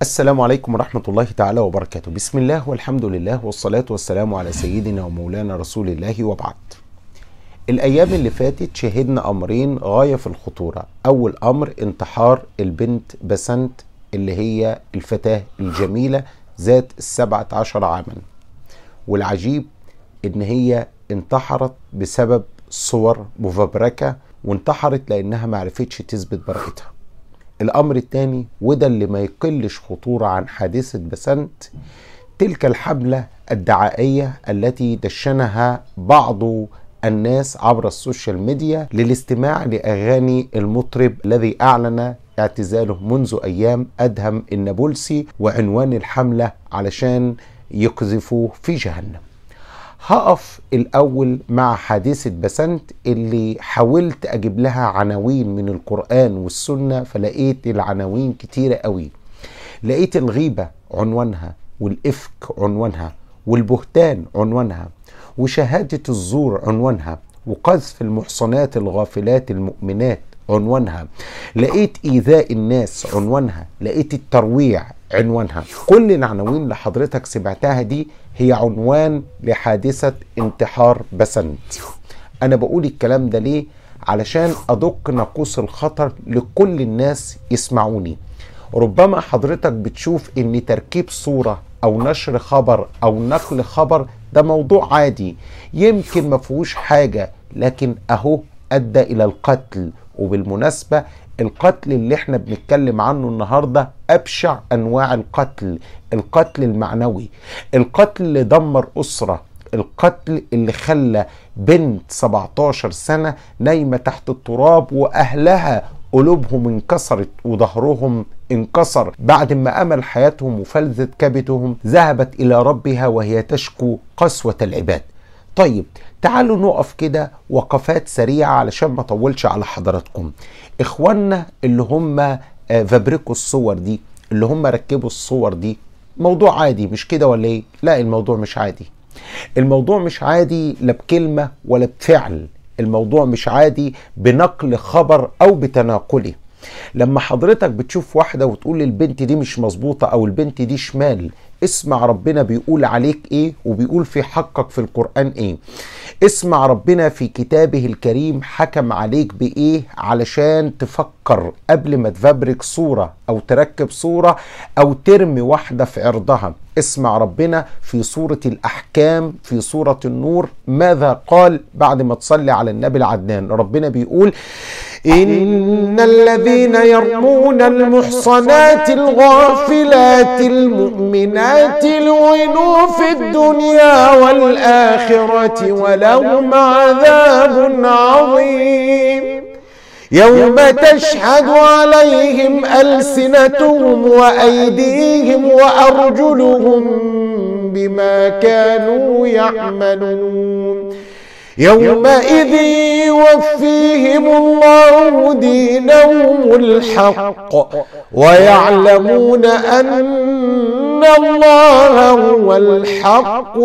السلام عليكم ورحمة الله تعالى وبركاته بسم الله والحمد لله والصلاة والسلام على سيدنا ومولانا رسول الله وبعد الأيام اللي فاتت شهدنا أمرين غاية في الخطورة أول أمر انتحار البنت بسنت اللي هي الفتاة الجميلة ذات السبعة عشر عاما والعجيب إن هي انتحرت بسبب صور مفبركة وانتحرت لأنها معرفتش تثبت براءتها الأمر الثاني وده اللي ما يقلش خطورة عن حادثة بسنت تلك الحملة الدعائية التي دشنها بعض الناس عبر السوشيال ميديا للاستماع لأغاني المطرب الذي أعلن اعتزاله منذ أيام أدهم النابلسي وعنوان الحملة علشان يقذفوه في جهنم هقف الأول مع حادثة بسنت اللي حاولت أجيب لها عناوين من القرآن والسنة فلقيت العناوين كتيرة قوي لقيت الغيبة عنوانها والإفك عنوانها والبهتان عنوانها وشهادة الزور عنوانها وقذف المحصنات الغافلات المؤمنات عنوانها لقيت إيذاء الناس عنوانها لقيت الترويع عنوانها كل العناوين اللي حضرتك سمعتها دي هي عنوان لحادثة انتحار بسنت أنا بقول الكلام ده ليه علشان أدق ناقوس الخطر لكل الناس يسمعوني ربما حضرتك بتشوف ان تركيب صورة او نشر خبر او نقل خبر ده موضوع عادي يمكن ما فيهوش حاجة لكن اهو ادى الى القتل وبالمناسبة القتل اللي احنا بنتكلم عنه النهاردة ابشع انواع القتل القتل المعنوي القتل اللي دمر اسرة القتل اللي خلى بنت 17 سنة نايمة تحت التراب واهلها قلوبهم انكسرت وظهرهم انكسر بعد ما امل حياتهم وفلذت كبدهم ذهبت الى ربها وهي تشكو قسوه العباد طيب تعالوا نقف كده وقفات سريعه علشان ما اطولش على حضراتكم اخواننا اللي هم فبركوا الصور دي اللي هم ركبوا الصور دي موضوع عادي مش كده ولا ايه لا الموضوع مش عادي الموضوع مش عادي لا بكلمه ولا بفعل الموضوع مش عادي بنقل خبر او بتناقله لما حضرتك بتشوف واحدة وتقول البنت دي مش مظبوطة او البنت دي شمال اسمع ربنا بيقول عليك ايه وبيقول في حقك في القرآن ايه اسمع ربنا في كتابه الكريم حكم عليك بايه علشان تفكر قبل ما تفبرك صورة او تركب صورة او ترمي واحدة في عرضها اسمع ربنا في سورة الأحكام في سورة النور ماذا قال بعد ما تصلي على النبي العدنان ربنا بيقول إن الذين يرمون المحصنات الغافلات المؤمنات لعنوا في الدنيا والآخرة ولهم عذاب عظيم يوم تشهد عليهم ألسنتهم وأيديهم وأرجلهم بما كانوا يعملون يومئذ يوفيهم الله دينهم الحق ويعلمون أن الله هو الحق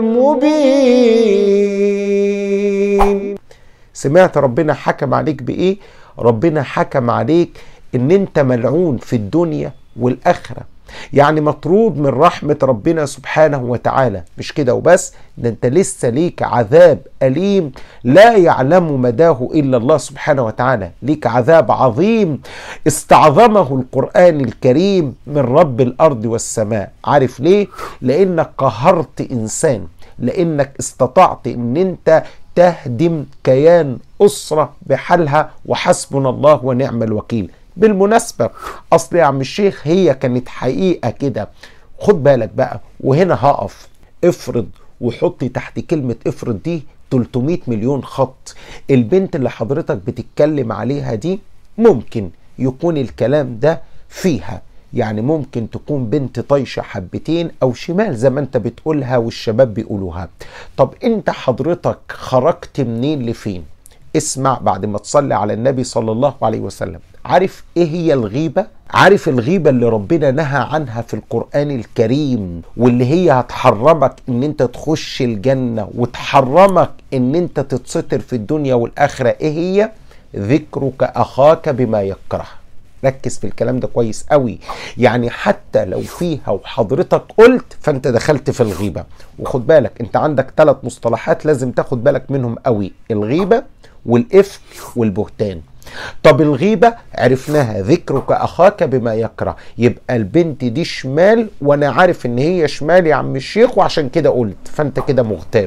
المبين سمعت ربنا حكم عليك بايه ربنا حكم عليك ان انت ملعون في الدنيا والاخره يعني مطرود من رحمة ربنا سبحانه وتعالى مش كده وبس ده انت لسه ليك عذاب أليم لا يعلم مداه إلا الله سبحانه وتعالى ليك عذاب عظيم استعظمه القرآن الكريم من رب الأرض والسماء عارف ليه؟ لأنك قهرت إنسان لأنك استطعت أن أنت تهدم كيان أسرة بحالها وحسبنا الله ونعم الوكيل بالمناسبة أصل يا عم الشيخ هي كانت حقيقة كده خد بالك بقى وهنا هقف افرض وحط تحت كلمة افرض دي 300 مليون خط البنت اللي حضرتك بتتكلم عليها دي ممكن يكون الكلام ده فيها يعني ممكن تكون بنت طايشة حبتين أو شمال زي ما أنت بتقولها والشباب بيقولوها طب أنت حضرتك خرجت منين لفين اسمع بعد ما تصلي على النبي صلى الله عليه وسلم عارف ايه هي الغيبة عارف الغيبة اللي ربنا نهى عنها في القرآن الكريم واللي هي هتحرمك ان انت تخش الجنة وتحرمك ان انت تتستر في الدنيا والآخرة ايه هي ذكرك اخاك بما يكره ركز في الكلام ده كويس قوي يعني حتى لو فيها وحضرتك قلت فانت دخلت في الغيبه وخد بالك انت عندك ثلاث مصطلحات لازم تاخد بالك منهم قوي الغيبه والافك والبهتان طب الغيبة عرفناها ذكرك أخاك بما يكره يبقى البنت دي شمال وأنا عارف إن هي شمال يا عم الشيخ وعشان كده قلت فأنت كده مغتاب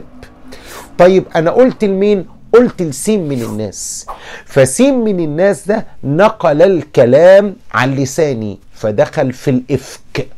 طيب أنا قلت لمين قلت لسين من الناس فسين من الناس ده نقل الكلام عن لساني فدخل في الإفك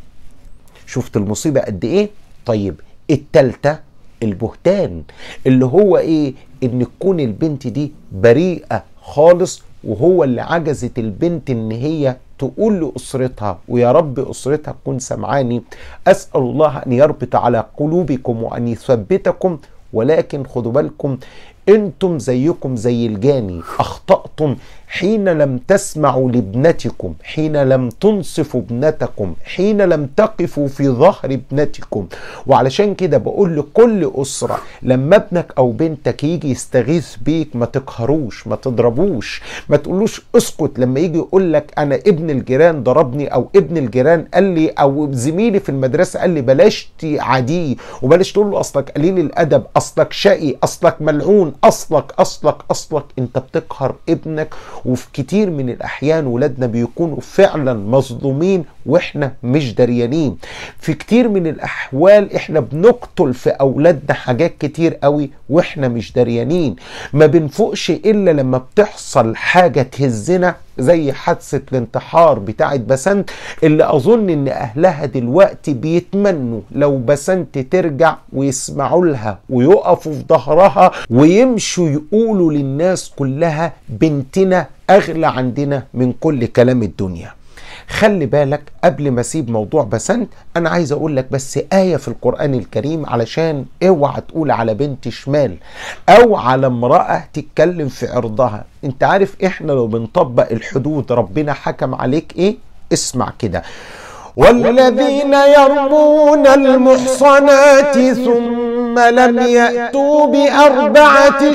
شفت المصيبة قد إيه طيب التالتة البهتان اللي هو إيه إن تكون البنت دي بريئة خالص وهو اللي عجزت البنت ان هي تقول لأسرتها ويا رب أسرتها تكون سمعاني أسأل الله أن يربط على قلوبكم وأن يثبتكم ولكن خدوا بالكم انتم زيكم زي الجاني اخطاتم حين لم تسمعوا لابنتكم حين لم تنصفوا ابنتكم حين لم تقفوا في ظهر ابنتكم وعلشان كده بقول لكل اسره لما ابنك او بنتك يجي يستغيث بيك ما تقهروش ما تضربوش ما تقولوش اسكت لما يجي يقول لك انا ابن الجيران ضربني او ابن الجيران قال لي او زميلي في المدرسه قال لي بلاش تعاديه وبلاش تقول له اصلك قليل الادب اصلك شقي اصلك ملعون اصلك اصلك اصلك انت بتقهر ابنك وفي كتير من الاحيان ولادنا بيكونوا فعلا مظلومين واحنا مش دريانين في كتير من الاحوال احنا بنقتل في اولادنا حاجات كتير قوي واحنا مش دريانين ما بنفوقش الا لما بتحصل حاجه تهزنا زي حادثة الانتحار بتاعت بسنت اللي أظن إن أهلها دلوقتي بيتمنوا لو بسنت ترجع ويسمعوا لها ويقفوا في ظهرها ويمشوا يقولوا للناس كلها بنتنا أغلى عندنا من كل كلام الدنيا خلي بالك قبل ما اسيب موضوع بسنت انا عايز اقول لك بس ايه في القران الكريم علشان اوعى تقول على بنت شمال او على امراه تتكلم في عرضها انت عارف احنا لو بنطبق الحدود ربنا حكم عليك ايه اسمع كده والذين يرمون المحصنات ثم لم يأتوا بأربعة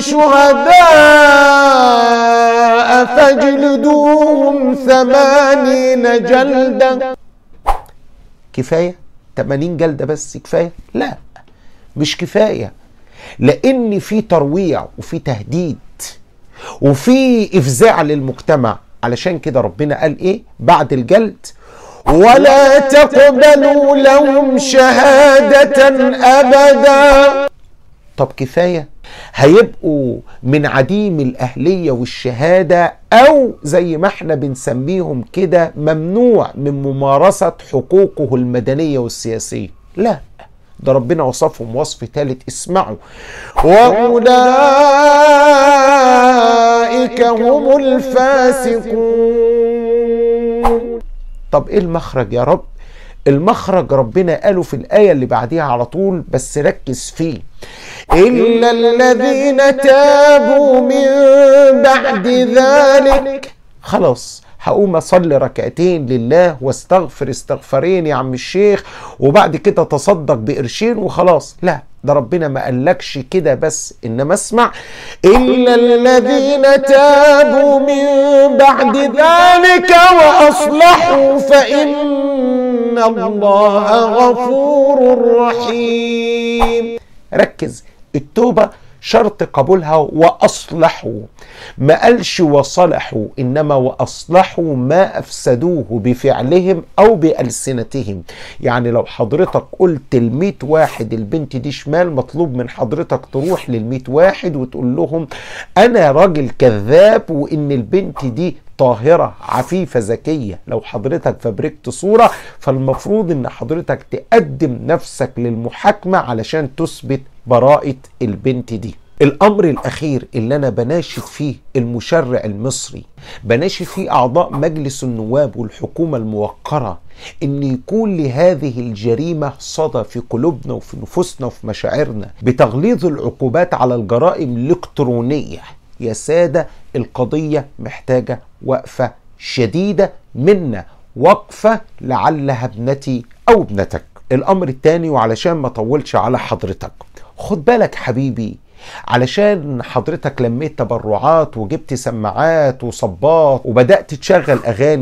شهداء فاجلدوهم ثمانين جلدة كفاية 80 جلدة بس كفاية لا مش كفاية لأن في ترويع وفي تهديد وفي إفزاع للمجتمع علشان كده ربنا قال إيه بعد الجلد ولا تقبلوا لهم شهادة أبدا طب كفاية هيبقوا من عديم الأهلية والشهادة أو زي ما احنا بنسميهم كده ممنوع من ممارسة حقوقه المدنية والسياسية لا ده ربنا وصفهم وصف ثالث اسمعوا وأولئك هم الفاسقون طب ايه المخرج يا رب المخرج ربنا قاله في الآية اللي بعديها على طول بس ركز فيه إلا الذين تابوا من بعد ذلك خلاص هقوم اصلي ركعتين لله واستغفر استغفارين يا عم الشيخ وبعد كده تصدق بقرشين وخلاص لا ده ربنا ما قالكش كده بس انما اسمع الا الذين تابوا من بعد ذلك واصلحوا فان الله غفور رحيم ركز التوبه شرط قبولها واصلحوا ما قالش وصلحوا انما واصلحوا ما افسدوه بفعلهم او بالسنتهم يعني لو حضرتك قلت ال واحد البنت دي شمال مطلوب من حضرتك تروح لل واحد وتقول لهم انا راجل كذاب وان البنت دي طاهرة عفيفة ذكية لو حضرتك فبركت صورة فالمفروض ان حضرتك تقدم نفسك للمحاكمة علشان تثبت براءة البنت دي الامر الاخير اللي انا بناشد فيه المشرع المصري بناشد فيه اعضاء مجلس النواب والحكومه الموقره ان يكون لهذه الجريمه صدى في قلوبنا وفي نفوسنا وفي مشاعرنا بتغليظ العقوبات على الجرائم الالكترونيه يا ساده القضيه محتاجه وقفه شديده منا وقفه لعلها ابنتي او ابنتك الامر الثاني وعلشان ما اطولش على حضرتك خد بالك حبيبي علشان حضرتك لميت تبرعات وجبت سماعات وصبات وبدأت تشغل أغاني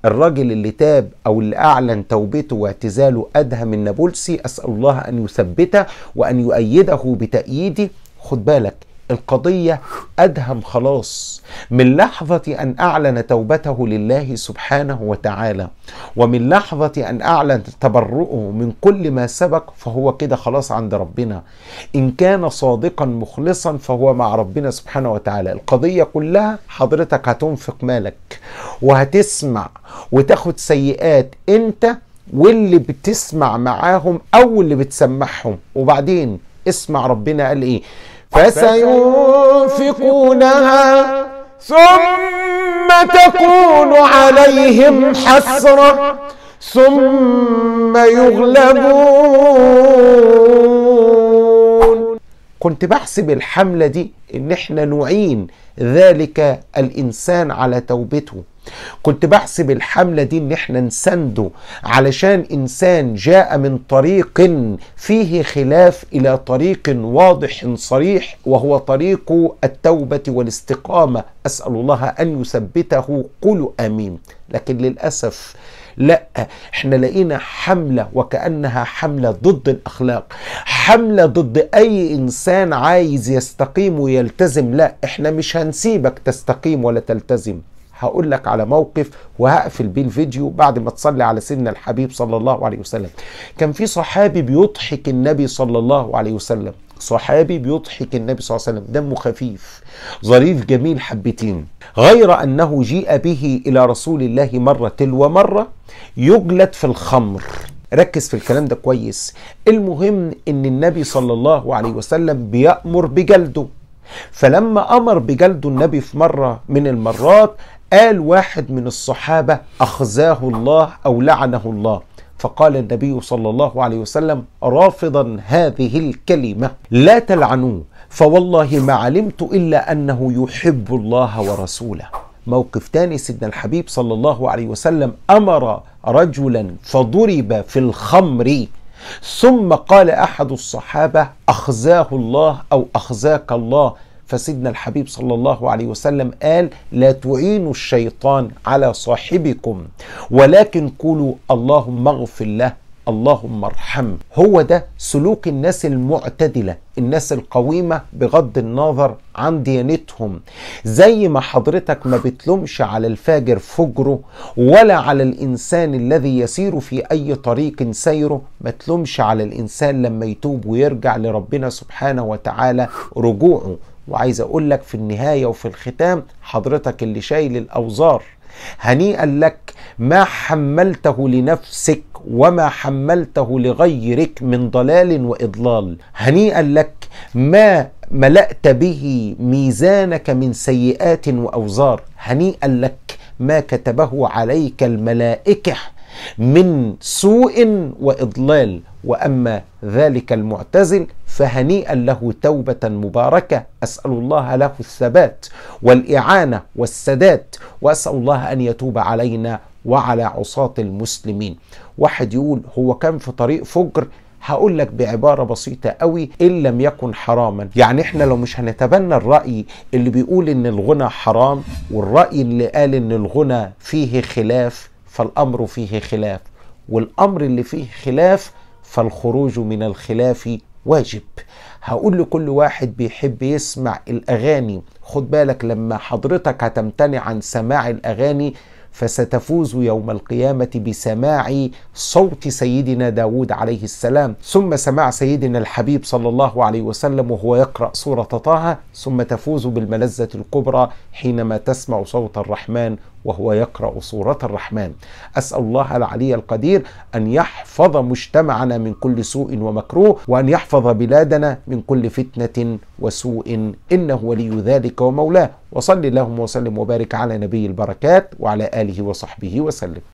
الراجل اللي تاب او اللي اعلن توبته واعتزاله ادهم النابلسي اسال الله ان يثبته وان يؤيده بتاييده خد بالك القضية أدهم خلاص من لحظة أن أعلن توبته لله سبحانه وتعالى ومن لحظة أن أعلن تبرؤه من كل ما سبق فهو كده خلاص عند ربنا إن كان صادقا مخلصا فهو مع ربنا سبحانه وتعالى القضية كلها حضرتك هتنفق مالك وهتسمع وتاخد سيئات أنت واللي بتسمع معاهم أو اللي بتسمعهم وبعدين اسمع ربنا قال إيه فسينفقونها ثم تكون عليهم حسرة ثم يغلبون كنت بحسب الحملة دي ان احنا نعين ذلك الانسان على توبته كنت بحسب الحملة دي ان احنا نسنده علشان انسان جاء من طريق فيه خلاف الى طريق واضح صريح وهو طريق التوبة والاستقامة اسأل الله ان يثبته قولوا امين لكن للأسف لا احنا لقينا حملة وكأنها حملة ضد الأخلاق حملة ضد أي إنسان عايز يستقيم ويلتزم لا احنا مش هنسيبك تستقيم ولا تلتزم هقول لك على موقف وهقفل بيه الفيديو بعد ما تصلي على سيدنا الحبيب صلى الله عليه وسلم كان في صحابي بيضحك النبي صلى الله عليه وسلم صحابي بيضحك النبي صلى الله عليه وسلم دمه خفيف ظريف جميل حبتين غير أنه جيء به إلى رسول الله مرة تلو مرة يجلد في الخمر ركز في الكلام ده كويس المهم ان النبي صلى الله عليه وسلم بيأمر بجلده فلما امر بجلده النبي في مره من المرات قال واحد من الصحابه اخزاه الله او لعنه الله فقال النبي صلى الله عليه وسلم رافضا هذه الكلمه لا تلعنوه فوالله ما علمت الا انه يحب الله ورسوله موقف تاني سيدنا الحبيب صلى الله عليه وسلم امر رجلا فضرب في الخمر ثم قال احد الصحابه اخزاه الله او اخزاك الله فسيدنا الحبيب صلى الله عليه وسلم قال لا تعينوا الشيطان على صاحبكم ولكن قولوا اللهم اغفر له اللهم ارحم هو ده سلوك الناس المعتدلة الناس القويمة بغض النظر عن ديانتهم زي ما حضرتك ما بتلومش على الفاجر فجره ولا على الإنسان الذي يسير في أي طريق سيره ما تلومش على الإنسان لما يتوب ويرجع لربنا سبحانه وتعالى رجوعه وعايز أقول لك في النهاية وفي الختام حضرتك اللي شايل الأوزار هنيئا لك ما حملته لنفسك وما حملته لغيرك من ضلال واضلال هنيئا لك ما ملأت به ميزانك من سيئات واوزار هنيئا لك ما كتبه عليك الملائكه من سوء واضلال واما ذلك المعتزل فهنيئا له توبه مباركه اسال الله له الثبات والاعانه والسداد واسال الله ان يتوب علينا وعلى عصاة المسلمين واحد يقول هو كان في طريق فجر هقول لك بعبارة بسيطة قوي إن لم يكن حراما يعني إحنا لو مش هنتبنى الرأي اللي بيقول إن الغنى حرام والرأي اللي قال إن الغنى فيه خلاف فالأمر فيه خلاف والأمر اللي فيه خلاف فالخروج من الخلاف واجب هقول لكل واحد بيحب يسمع الأغاني خد بالك لما حضرتك هتمتنع عن سماع الأغاني فستفوز يوم القيامة بسماع صوت سيدنا داود عليه السلام ثم سماع سيدنا الحبيب صلى الله عليه وسلم وهو يقرأ سورة طه ثم تفوز بالملذة الكبرى حينما تسمع صوت الرحمن وهو يقرأ سورة الرحمن أسأل الله العلي القدير أن يحفظ مجتمعنا من كل سوء ومكروه وأن يحفظ بلادنا من كل فتنة وسوء إنه ولي ذلك ومولاه وصل اللهم وسلم وبارك على نبي البركات وعلى آله وصحبه وسلم